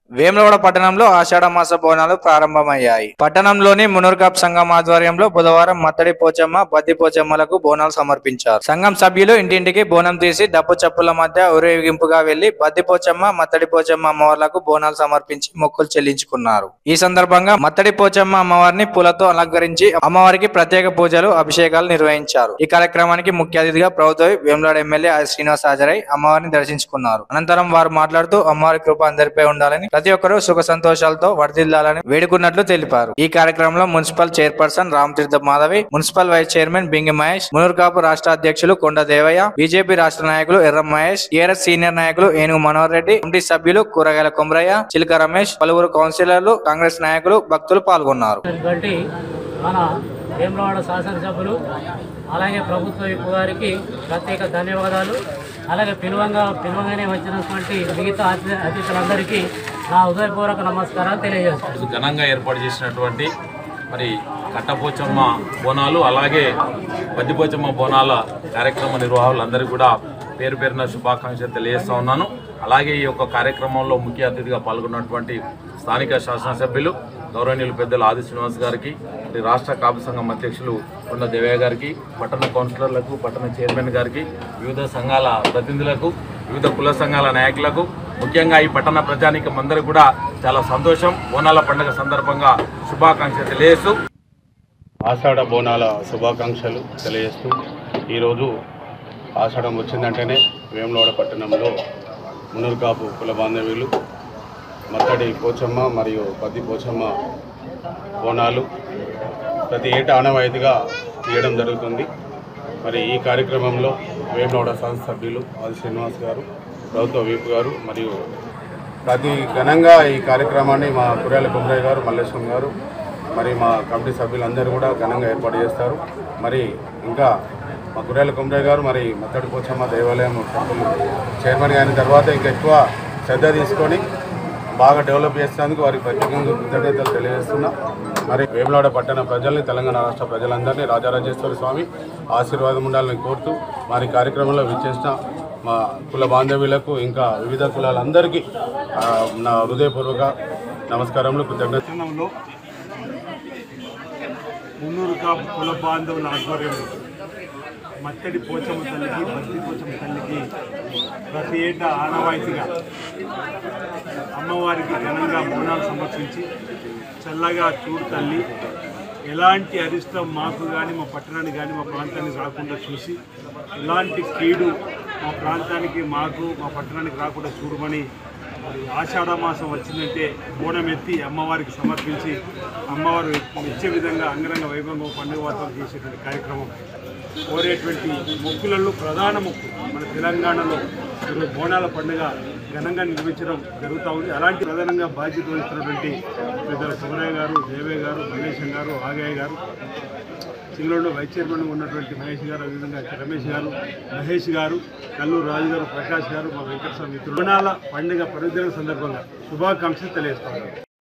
వేములవాడ పట్టణంలో ఆషాఢ మాస బోనాలు ప్రారంభమయ్యాయి పట్టణంలోని మునూర్కాప్ సంఘం ఆధ్వర్యంలో బుధవారం మత్తడి పోచమ్మ బద్ది పోచమ్మలకు బోనాలు సమర్పించారు సంఘం సభ్యులు ఇంటింటికి బోనం తీసి డప్పు చప్పుల మధ్య ఊరేగింపుగా వెళ్లి బద్ది పోచమ్మ మత్తడి పోచమ్మ అమ్మవార్లకు బోనాలు సమర్పించి మొక్కులు చెల్లించుకున్నారు ఈ సందర్భంగా మత్తడి పోచమ్మ అమ్మవారిని పూలతో అలంకరించి అమ్మవారికి ప్రత్యేక పూజలు అభిషేకాలు నిర్వహించారు ఈ కార్యక్రమానికి ముఖ్య అతిథిగా ప్రభుత్వ వేములవాడ ఎమ్మెల్యే ఆర్ శ్రీనివాస్ హాజరై అమ్మవారిని దర్శించుకున్నారు అనంతరం వారు మాట్లాడుతూ అమ్మవారి కృప అందరిపై ఉండాలని ప్రతి ఒక్కరూ సుఖ సంతోషాలతో వర్ధిల్లాలని వేడుకున్నట్లు తెలిపారు ఈ కార్యక్రమంలో municipal chairperson Ramatheertha Madhavi municipal vice chairman Bingi Mahesh Munnurkapu రాష్ట్ర అధ్యక్షులు కొండ దేవయ్య బీజేపీ రాష్ట్ర నాయకులు ఎర్ర మహేష్ టీఆర్ఎస్ సీనియర్ నాయకులు ఏనుగు మనోహర్ రెడ్డి కమిటీ సభ్యులు కూరగాయల కొమరయ్య చిలక రమేష్ పలువురు కౌన్సిలర్లు కాంగ్రెస్ నాయకులు భక్తులు పాల్గొన్నారు ఉన్నటువంటి మన వేములవాడ శాసనసభ్యులు అలాగే ప్రభుత్వ విప్పు గారికి ప్రత్యేక ధన్యవాదాలు అలాగే పిలువంగా పిలువంగానే వచ్చినటువంటి మిగతా అతి- అతిథులందరికీ నా హృదయపూర్వక నమస్కారాలు తెలియజేస్తాను ఈరోజు ఘనంగా ఏర్పాటు చేసినటువంటి మరి కట్టపోచమ్మ బోనాలు అలాగే బద్దిపోచమ్మ బోనాల కార్యక్రమ నిర్వాహకులందరికీ కూడా పేరు పేరున శుభాకాంక్షలు తెలియజేస్తా ఉన్నాను అలాగే ఈ యొక్క కార్యక్రమంలో ముఖ్య అతిథిగా పాల్గొన్నటువంటి స్థానిక శాసనసభ్యులు గౌరవనీయులు పెద్దలు ఆది శ్రీనివాస్ గారికి మరి రాష్ట్ర కాపు సంఘం అధ్యక్షులు కొండ దేవయ్య గారికి పట్టణ కౌన్సిలర్లకు పట్టణ చైర్మన్ గారికి వివిధ సంఘాల ప్రతినిధులకు వివిధ కుల సంఘాల నాయకులకు ముఖ్యంగా ఈ పట్టణ ప్రజానికం అందరూ కూడా చాలా సంతోషం బోనాల పండుగ సందర్భంగా శుభాకాంక్షలు తెలియజేస్తూ ఆషాఢ బోనాల శుభాకాంక్షలు తెలియజేస్తూ ఈరోజు ఆషాఢం వచ్చిందంటేనే వేములవాడ పట్టణంలో మునూరుకాపు కుల బాంధవ్యులు మత్తడి పోచమ్మ మరియు పద్ది పోచమ్మ బోనాలు ప్రతి ఏటా ఆనవాయితీగా తీయడం జరుగుతుంది మరి ఈ కార్యక్రమంలో వేములవాడ శాసన సభ్యులు ఆది శ్రీనివాస్ గారు ప్రభుత్వ వీపు గారు మరియు ప్రతి ఘనంగా ఈ కార్యక్రమాన్ని మా కుర్యాల కుమరయ్య గారు మల్లేశ్వరం గారు మరి మా కమిటీ సభ్యులందరూ కూడా ఘనంగా ఏర్పాటు చేస్తారు మరి ఇంకా మా కుర్యాల కుమరయ్య గారు మరి మత్తడి పోచమ్మ దేవాలయం టెంపుల్ చైర్మన్ అయిన తర్వాత ఇంకా ఎక్కువ శ్రద్ధ తీసుకొని బాగా డెవలప్ చేసినందుకు వారికి ప్రత్యేకంగా కృతజ్ఞతలు తెలియజేస్తున్నా మరి వేములవాడ పట్టణ ప్రజల్ని తెలంగాణ రాష్ట్ర ప్రజలందరినీ రాజరాజేశ్వర స్వామి ఆశీర్వాదం ఉండాలని కోరుతూ మరి కార్యక్రమంలో విచ్చేసిన మా కుల బాంధవ్యులకు ఇంకా వివిధ కులాలందరికీ ఆ, నా హృదయపూర్వక నమస్కారములు కృతజ్ఞత పట్టణంలో మున్నూరు కాపు కుల బాంధవుల ఆధ్వర్యంలో మత్తడి పోచమ్మ తల్లికి బద్ది పోచమ్మ తల్లికి ప్రతి ఏటా ఆనవాయితీగా అమ్మవారికి ఘనంగా బోనాలు సమర్పించి చల్లగా చూడు తల్లి ఎలాంటి అరిష్టం మాకు కానీ మా పట్టణానికి కానీ మా ప్రాంతానికి రాకుండా చూసి ఎలాంటి కీడు మా ప్రాంతానికి మాకు మా పట్టణానికి రాకుండా చూడమని మరి ఆషాఢ మాసం వచ్చిందంటే బోనం ఎత్తి అమ్మవారికి సమర్పించి అమ్మవారు ఇచ్చే విధంగా అంగరంగ వైభవంగా పండుగ వాతావరణం చేసేటువంటి కార్యక్రమం కోరేటువంటి మొక్కులలో ప్రధాన మొక్కు మన తెలంగాణలో ఈరోజు బోనాల పండుగ ఘనంగా నిర్వహించడం జరుగుతూ ఉంది అలాంటి ప్రధానంగా బాధ్యత వహిస్తున్నటువంటి పెద్దల సుమరయ్య గారు దేవయ్య గారు మల్లేశం గారు ఆగయ్య గారు సింగళూరులో వైస్ చైర్మన్ ఉన్నటువంటి మహేష్ గారు అదేవిధంగా రమేష్ గారు మహేష్ గారు కల్లూరు రాజు గారు ప్రకాష్ గారు మా వెంకటస్వామి మిత్రులు బోనాల పండుగ పర్వదిన సందర్భంగా శుభాకాంక్షలు తెలియజేస్తున్నారు